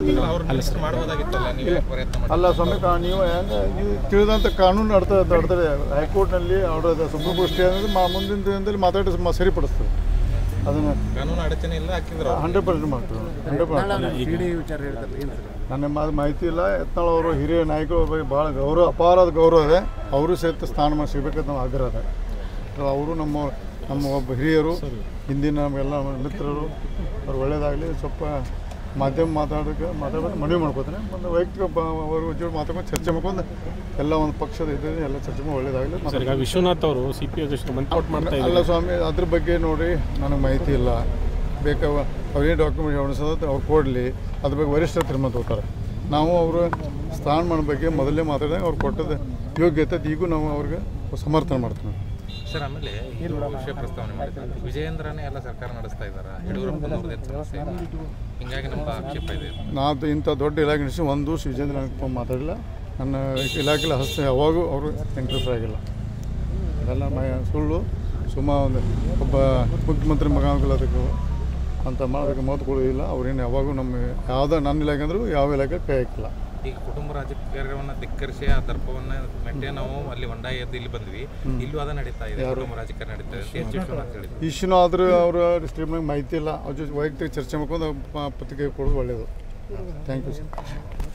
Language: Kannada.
ಅವ್ರ ಮಿನಿಸ್ಟರ್ ಮಾಡ್ಬೋದಾಗಿತ್ತಲ್ಲ ನೀವೇ ಪ್ರಯತ್ನ ಮಾಡಿ ಅಲ್ಲ ಸ್ವಾಮಿ ಕಾ- ನೀವು ಹೆಂಗೆ ನೀವು ತಿಳಿದಂಥ ಕಾನೂನು ನಡ್ತಾ ನಡ್ತಾರೆ ಹೈಕೋರ್ಟ್ನಲ್ಲಿ ಅವರ ಸುಪ್ರೀಂ ಕೋರ್ಟ್ ಸ್ಟೇ ಅನ್ನೋದು ಮಾ ಮುಂದಿನ ದಿನದಲ್ಲಿ ಮಾತಾಡಿ ಮ- ಸರಿಪಡಿಸ್ತದೆ ಅದನ್ನು ಕಾನೂನು ಅಡಚಣೆ ಇಲ್ಲ ಹಾಕಿದ್ರು ಹಂಡ್ರೆಡ್ ಪರ್ಸೆಂಟ್ ಮಾಡ್ತೀವಿ ಹಂಡ್ರೆಡ್ ಪರ್ಸೆಂಟ್ ನನ್ನ ಮಾತು ಮಾಹಿತಿ ಇಲ್ಲ ಯತ್ನಾಳ್ ಅವರು ಹಿರಿಯ ನಾಯಕರ ಬಗ್ಗೆ ಭಾಳ ಗೌರವ ಅಪಾರದ ಗೌರವ ಇದೆ ಅವರು ಸಹಿತ ಸ್ಥಾನಮಾನ ಸಿಗಬೇಕಂತ ನಮ್ಮ ಆಗ್ರಹ ಇದೆ ಸೊ ಅವರು ನಮ್ಮ ನಮ್ಮ ಒಬ್ಬ ಹಿರಿಯರು ಹಿಂದಿನ ನಮಗೆಲ್ಲ ಮಿತ್ರರು ಅವ್ರು ಒಳ್ಳೇದಾಗಲಿ ಸ್ವಲ್ಪ ಮಾಧ್ಯಮ ಮಾತಾಡೋಕ್ಕೆ ಮಾತಾಡೋದು ಮನವಿ ಮಾಡ್ಕೋತಾನೆ ಒಂದು ವೈಯಕ್ತಿಕ ಬ- ಅವ್ರ ಜೋಡಿ ಮಾತಾಡ್ಕೊಂಡು ಚರ್ಚೆ ಮಾಡ್ಕೊಂಡು ಎಲ್ಲ ಒಂದು ಪಕ್ಷದ ಇದ್ದರೆ ಎಲ್ಲ ಚರ್ಚೆ ಮಾಡಿ ಒಳ್ಳೇದಾಗಲಿ ಸರ್ ಈಗ ವಿಶ್ವನಾಥ್ ಅವರು ಸಿ ಪಿ ಅಧ್ಯಕ್ಷರು ಮಂತ್ರಿ ಮಾಡ್ತಾ ಅಲ್ಲ ಸ್ವಾಮಿ ಅದ್ರ ಬಗ್ಗೆ ನೋಡಿ ನನಗೆ ಮಾಹಿತಿ ಇಲ್ಲ ಬೇಕಾವ ಅವ್ರೇನು ಡಾಕ್ಯುಮೆಂಟ್ ಹೊಣಿಸೋದು ಅವ್ರು ಕೊಡಲಿ ಅದ್ರ ಬಗ್ಗೆ ವರಿಷ್ಠ ತೀರ್ಮಾನ ತಗೋತಾರೆ ನಾವು ಅವರು ಸ್ಥಾನಮಾನ ಬಗ್ಗೆ ಮೊದಲೇ ಮಾತಾಡಿದಾಗ ಅವ್ರು ಕೊಟ್ಟದ ಯೋಗ್ಯತೆ ಅದು ಈಗೂ ನಾವು ಅವ್ರಿಗೆ ಸಮರ್ಥನೆ ಮಾಡ್ತೀವಿ ಸರ್ ಆಮೇಲೆ ಇದು ವಿಷಯ ಪ್ರಸ್ತಾವನೆ ಮಾಡಿದ್ರು ವಿಜಯೇಂದ್ರನೇ ಎಲ್ಲ ಸರ್ಕಾರ ನಡೆಸ್ತಾ ಇದ್ದಾರೆ ಯಡಿಯೂರಪ್ಪನವ್ರದ್ದೇನು ಸಮಸ್ಯೆ ಇಲ್ಲ ಹಿಂಗಾಗಿ ನಮ್ದು ಆಕ್ಷೇಪ ಇದೆ ನಾವು ಇಂಥ ದೊಡ್ಡ ಇಲಾಖೆ ನಡೆಸಿ ಒಂದು ದಿವಸ ವಿಜೇಂದ್ರ ನನಗೆ ಮಾತಾಡಿಲ್ಲ ನನ್ನ ಇಲಾಖೆಲಿ ಹಸ್ತ ಯಾವಾಗೂ ಅವರು ಇಂಟ್ರೆಸ್ಟ್ ಆಗಿಲ್ಲ ಅದೆಲ್ಲ ಮ ಸುಳ್ಳು ಸುಮ್ಮ ಒಂದು ಒಬ್ಬ ಮುಖ್ಯಮಂತ್ರಿ ಮಗ ಅದಕ್ಕೆ ಅಂತ ಮಾಡೋದಕ್ಕೆ ಮಾತು ಕೊಡೋದಿಲ್ಲ ಅವ್ರೇನು ಯಾವಾಗೂ ನಮ್ಮ ಯಾವುದೇ ನನ್ನ ಇಲಾಖೆ ಅಂದರೂ ಯಾವ ಇಲಾಖೆ ಕೈ ಹಾಕಿಲ್ಲ ಈಗ ಕುಟುಂಬ ರಾಜಕಾರ್ಯವನ್ನ ಧಿಕ್ಕರಿಸಿ ಆ ದರ್ಪವನ್ನ ಮೆಟ್ಟೆ ನಾವು ಅಲ್ಲಿ ಹೊಂಡ ಎದ್ದು ಇಲ್ಲಿ ಬಂದ್ವಿ ಇಲ್ಲೂ ಅದ ನಡೀತಾ ಇದೆ ಕುಟುಂಬ ರಾಜಕಾರಣ ನಡೀತಾ ಇದೆ ಎಚ್ ವಿಶ್ವನಾಥ್ ಹೇಳಿದ್ರು ಇಶ್ಯೂನೂ ಆದರೂ ಅವರ ಡಿಸ್ಟ್ರಿಬ್ಯೂಟ್ ಮಾಹಿತಿ ಇಲ್ಲ ಅವ್ರ ಜೊತೆ ವೈಯಕ್ತಿಕ ಚರ್ಚೆ ಮಾಡ್ಕೊಂಡು ಪ- ಪತ್ರಿಕೆ ಕೊಡೋದು ಒಳ್ಳೆಯದು ಥ್ಯಾಂಕ್ ಯು ಸರ್